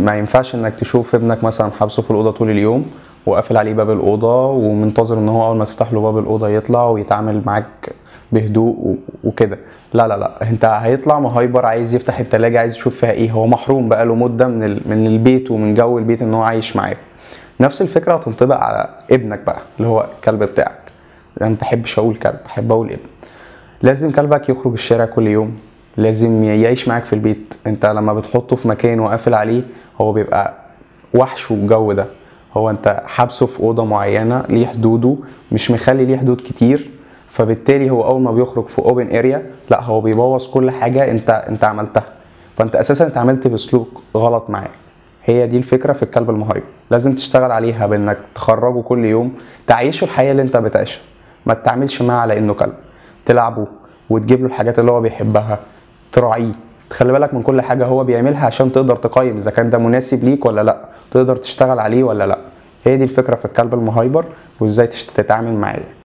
ما ينفعش انك تشوف ابنك مثلا حابسه في الاوضه طول اليوم وقافل عليه باب الاوضه ومنتظر ان هو اول ما تفتح له باب الاوضه يطلع ويتعامل معاك بهدوء و- وكده لا لا لا انت هيطلع مهايبر عايز يفتح التلاجة عايز يشوف فيها ايه هو محروم بقاله مده من ال- من البيت ومن جو البيت ان هو عايش معاه نفس الفكره هتنطبق على ابنك بقى اللي هو الكلب بتاعك انا ما بحبش اقول كلب بحب اقول ابن لازم كلبك يخرج الشارع كل يوم لازم يعيش معاك في البيت انت لما بتحطه في مكان وقافل عليه هو بيبقى وحش والجو ده هو انت حابسه في اوضه معينه ليه حدوده مش مخلي ليه حدود كتير فبالتالي هو اول ما بيخرج في اوبن اريا لا هو بيبوظ كل حاجه انت انت عملتها فانت اساسا اتعاملت بسلوك غلط معاه هي دي الفكره في الكلب المهايبر لازم تشتغل عليها بانك تخرجه كل يوم تعيشه الحياه اللي انت بتعيشها ما تتعاملش معاه على انه كلب تلعبه وتجيب له الحاجات اللي هو بيحبها تراعيه تخلي بالك من كل حاجه هو بيعملها عشان تقدر تقيم اذا كان ده مناسب ليك ولا لا تقدر تشتغل عليه ولا لا هي دي الفكره في الكلب المهايبر وازاي تشت- تتعامل معاه